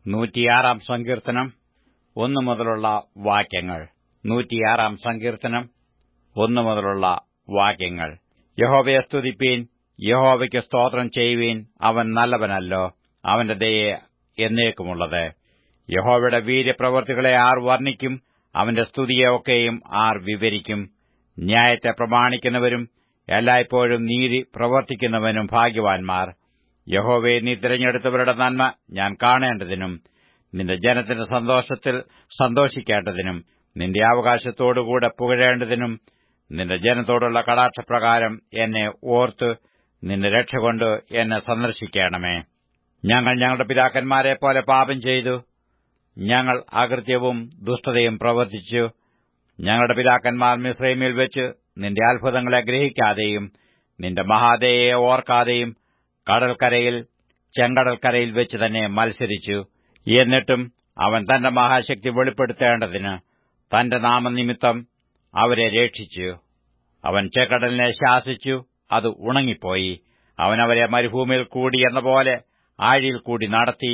നൂറ്റിയാറാം സങ്കീർത്തനം ഒന്നു മുതലുള്ള വാക്യങ്ങൾ നൂറ്റിയാറാം സങ്കീർത്തനം ഒന്നു മുതലുള്ള വാക്യങ്ങൾ യഹോവയെ സ്തുതിപ്പീൻ യഹോവയ്ക്ക് സ്തോത്രം ചെയ്യുവീൻ അവൻ നല്ലവനല്ലോ അവന്റെ ദയെ എന്നേക്കുമുള്ളത് യഹോവയുടെ വീര്യപ്രവർത്തികളെ ആർ വർണ്ണിക്കും അവന്റെ സ്തുതിയെ ഒക്കെയും ആർ വിവരിക്കും ന്യായത്തെ പ്രമാണിക്കുന്നവരും എല്ലായ്പ്പോഴും നീതി പ്രവർത്തിക്കുന്നവനും ഭാഗ്യവാൻമാർ യഹോവയെ നീ തിരഞ്ഞെടുത്തവരുടെ നന്മ ഞാൻ കാണേണ്ടതിനും നിന്റെ ജനത്തിന്റെ സന്തോഷത്തിൽ സന്തോഷിക്കേണ്ടതിനും നിന്റെ അവകാശത്തോടുകൂടെ പുകഴേണ്ടതിനും നിന്റെ ജനത്തോടുള്ള കടാക്ഷപ്രകാരം എന്നെ ഓർത്ത് നിന്റെ രക്ഷകൊണ്ട് എന്നെ സന്ദർശിക്കണമേ ഞങ്ങൾ ഞങ്ങളുടെ പിതാക്കന്മാരെ പോലെ പാപം ചെയ്തു ഞങ്ങൾ അകൃത്യവും ദുഷ്ടതയും പ്രവർത്തിച്ചു ഞങ്ങളുടെ പിതാക്കന്മാർ മിശ്രൈമിൽ വെച്ച് നിന്റെ അത്ഭുതങ്ങളെ ഗ്രഹിക്കാതെയും നിന്റെ മഹാദയെ ഓർക്കാതെയും കടൽക്കരയിൽ ചെങ്കടൽക്കരയിൽ വെച്ച് തന്നെ മത്സരിച്ചു എന്നിട്ടും അവൻ തന്റെ മഹാശക്തി വെളിപ്പെടുത്തേണ്ടതിന് തന്റെ നാമനിമിത്തം അവരെ രക്ഷിച്ചു അവൻ ചെക്കടലിനെ ശാസിച്ചു അത് ഉണങ്ങിപ്പോയി അവൻ അവരെ മരുഭൂമിയിൽ കൂടി എന്ന പോലെ ആഴിയിൽ കൂടി നടത്തി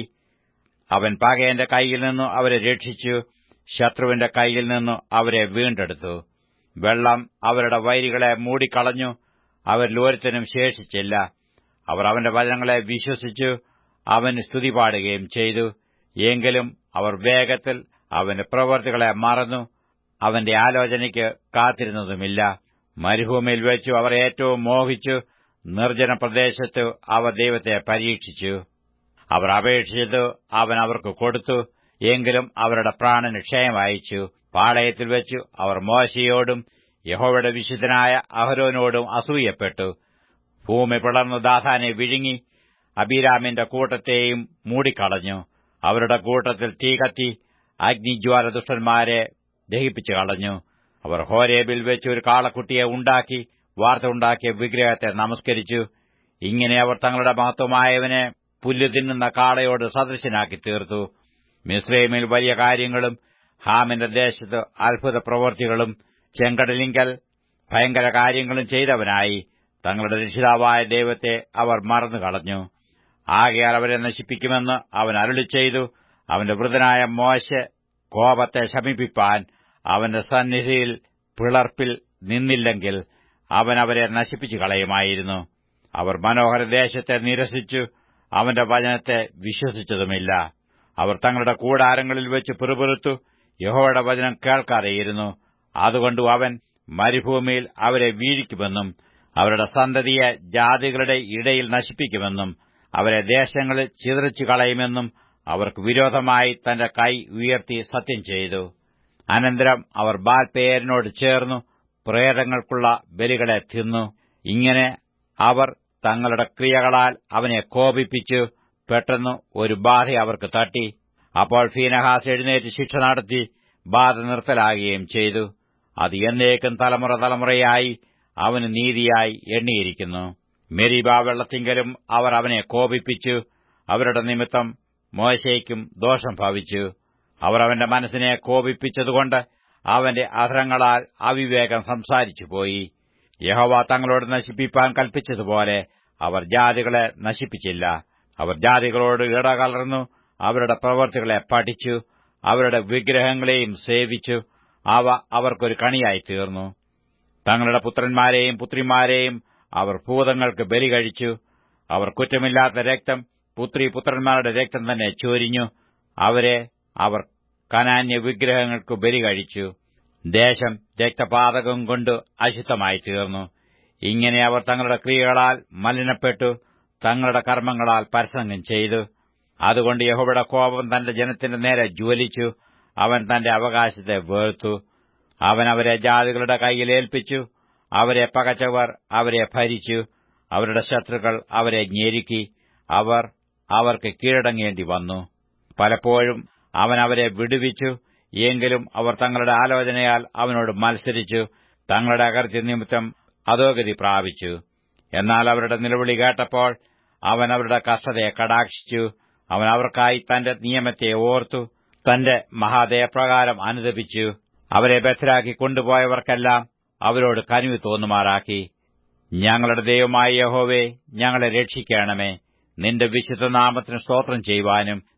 അവൻ പകയന്റെ കൈയിൽ നിന്നു അവരെ രക്ഷിച്ചു ശത്രുവിന്റെ കൈയിൽ നിന്നു അവരെ വീണ്ടെടുത്തു വെള്ളം അവരുടെ വൈരികളെ മൂടിക്കളഞ്ഞു അവരിൽ ഒരുത്തനും ശേഷിച്ചില്ല അവർ അവന്റെ വചനങ്ങളെ വിശ്വസിച്ചു അവന് സ്തുതി പാടുകയും ചെയ്തു എങ്കിലും അവർ വേഗത്തിൽ അവന്റെ പ്രവർത്തികളെ മറന്നു അവന്റെ ആലോചനയ്ക്ക് കാത്തിരുന്നതുമില്ല മരുഭൂമിയിൽ വെച്ചു അവർ ഏറ്റവും മോഹിച്ചു നിർജ്ജന പ്രദേശത്ത് അവർ ദൈവത്തെ പരീക്ഷിച്ചു അവർ അപേക്ഷിച്ചത് അവൻ അവർക്ക് കൊടുത്തു എങ്കിലും അവരുടെ പ്രാണന് ക്ഷയമയച്ചു പാളയത്തിൽ വെച്ചു അവർ മോശയോടും യഹോവയുടെ വിശുദ്ധനായ അഹരോനോടും അസൂയപ്പെട്ടു ഭൂമി പിളർന്നു ദാസാനെ വിഴുങ്ങി അബീരാമിന്റെ കൂട്ടത്തെയും മൂടിക്കളഞ്ഞു അവരുടെ കൂട്ടത്തിൽ തീ കത്തി അഗ്നിജ്വാല ദുഷ്ടന്മാരെ ദഹിപ്പിച്ചു കളഞ്ഞു അവർ ഹോരേബിൽ വെച്ച് ഒരു കാളക്കുട്ടിയെ ഉണ്ടാക്കി വാർത്ത ഉണ്ടാക്കിയ വിഗ്രഹത്തെ നമസ്കരിച്ചു ഇങ്ങനെ അവർ തങ്ങളുടെ മഹത്വമായവനെ പുല്ല് തിന്നുന്ന കാളയോട് സദൃശനാക്കി തീർത്തു മിസ്രൈമിൽ വലിയ കാര്യങ്ങളും ഹാമിന്റെ ദേശത്ത് അത്ഭുത പ്രവൃത്തികളും ചെങ്കടലിങ്കൽ ഭയങ്കര കാര്യങ്ങളും ചെയ്തവനായി തങ്ങളുടെ രക്ഷിതാവായ ദൈവത്തെ അവർ മറന്നുകളഞ്ഞു ആകയാൽ അവരെ നശിപ്പിക്കുമെന്ന് അവൻ അരുളി ചെയ്തു അവന്റെ വൃതനായ മോശ കോപത്തെ ശമിപ്പിപ്പാൻ അവന്റെ സന്നിധിയിൽ പിളർപ്പിൽ നിന്നില്ലെങ്കിൽ അവൻ അവരെ നശിപ്പിച്ചു കളയുമായിരുന്നു അവർ മനോഹര ദേശത്തെ നിരസിച്ചു അവന്റെ വചനത്തെ വിശ്വസിച്ചതുമില്ല അവർ തങ്ങളുടെ കൂടാരങ്ങളിൽ വെച്ച് പിറുപിറുത്തു യഹോയുടെ വചനം കേൾക്കാതെയിരുന്നു അതുകൊണ്ടു അവൻ മരുഭൂമിയിൽ അവരെ വീഴിക്കുമെന്നും അവരുടെ സന്തതിയെ ജാതികളുടെ ഇടയിൽ നശിപ്പിക്കുമെന്നും അവരെ ദേശങ്ങളിൽ ചിതറിച്ചു കളയുമെന്നും അവർക്ക് വിരോധമായി തന്റെ കൈ ഉയർത്തി സത്യം ചെയ്തു അനന്തരം അവർ ബാൽപേരിനോട് ചേർന്നു പ്രേതങ്ങൾക്കുള്ള ബലികളെ തിന്നു ഇങ്ങനെ അവർ തങ്ങളുടെ ക്രിയകളാൽ അവനെ കോപിപ്പിച്ചു പെട്ടെന്ന് ഒരു ബാധ അവർക്ക് തട്ടി അപ്പോൾ ഫീനഹാസ് എഴുന്നേറ്റ് ശിക്ഷ നടത്തി ബാധ നിർത്തലാകുകയും ചെയ്തു അത് എന്നേക്കും തലമുറ തലമുറയായി അവന് നീതിയായി എണ്ണിയിരിക്കുന്നു മെരീബ വെള്ളത്തിങ്കലും അവർ അവനെ കോപിപ്പിച്ചു അവരുടെ നിമിത്തം മോശയ്ക്കും ദോഷം ഭവിച്ചു അവർ അവന്റെ മനസ്സിനെ കോപിപ്പിച്ചതുകൊണ്ട് അവന്റെ അധരങ്ങളാൽ അവിവേകം സംസാരിച്ചുപോയി യഹോവ തങ്ങളോട് നശിപ്പിപ്പാൻ കൽപ്പിച്ചതുപോലെ അവർ ജാതികളെ നശിപ്പിച്ചില്ല അവർ ജാതികളോട് ഇടകലർന്നു അവരുടെ പ്രവർത്തികളെ പഠിച്ചു അവരുടെ വിഗ്രഹങ്ങളെയും സേവിച്ചു അവ അവർക്കൊരു കണിയായി തീർന്നു തങ്ങളുടെ പുത്രന്മാരെയും പുത്രിമാരെയും അവർ ഭൂതങ്ങൾക്ക് ബലി കഴിച്ചു അവർ കുറ്റമില്ലാത്ത രക്തം പുത്രി പുത്രന്മാരുടെ രക്തം തന്നെ ചൊരിഞ്ഞു അവരെ അവർ കനാന്യ വിഗ്രഹങ്ങൾക്ക് ബലി കഴിച്ചു ദേശം രക്തപാതകം കൊണ്ട് അശുദ്ധമായി തീർന്നു ഇങ്ങനെ അവർ തങ്ങളുടെ ക്രിയകളാൽ മലിനപ്പെട്ടു തങ്ങളുടെ കർമ്മങ്ങളാൽ പരസംഗം ചെയ്തു അതുകൊണ്ട് യഹോബയുടെ കോപം തന്റെ ജനത്തിന്റെ നേരെ ജ്വലിച്ചു അവൻ തന്റെ അവകാശത്തെ വേർത്തു അവൻ അവരെ ജാതികളുടെ കൈയിൽ ഏൽപ്പിച്ചു അവരെ പകച്ചവർ അവരെ ഭരിച്ചു അവരുടെ ശത്രുക്കൾ അവരെ ഞെരുക്കി അവർ അവർക്ക് കീഴടങ്ങേണ്ടി വന്നു പലപ്പോഴും അവൻ അവരെ വിടുവിച്ചു എങ്കിലും അവർ തങ്ങളുടെ ആലോചനയാൽ അവനോട് മത്സരിച്ചു തങ്ങളുടെ അകർത്തി നിമിത്തം അധോഗതി പ്രാപിച്ചു എന്നാൽ അവരുടെ നിലവിളി കേട്ടപ്പോൾ അവൻ അവരുടെ കഷ്ടതയെ കടാക്ഷിച്ചു അവൻ അവർക്കായി തന്റെ നിയമത്തെ ഓർത്തു തന്റെ മഹാദയപ്രകാരം അനുദപിച്ചു അവരെ ബദ്ധരാക്കി കൊണ്ടുപോയവർക്കെല്ലാം അവരോട് കനിവ് തോന്നുമാറാക്കി ഞങ്ങളുടെ ദൈവമായ യഹോവേ ഞങ്ങളെ രക്ഷിക്കണമേ നിന്റെ വിശുദ്ധ നാമത്തിന് സ്തോത്രം ചെയ്യുവാനും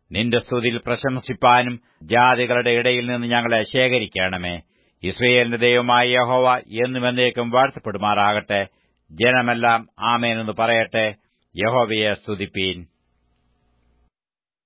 നിന്റെ സ്തുതിയിൽ പ്രശംസിപ്പാനും ജാതികളുടെ ഇടയിൽ നിന്ന് ഞങ്ങളെ ശേഖരിക്കണമേ ഇസ്രയേലിന്റെ ദൈവമായ യഹോവ എന്നും എന്നേക്കും വാഴ്ത്തപ്പെടുമാറാകട്ടെ ജനമെല്ലാം ആമേനെന്ന് പറയട്ടെ യഹോവയെ സ്തുതിപ്പീൻ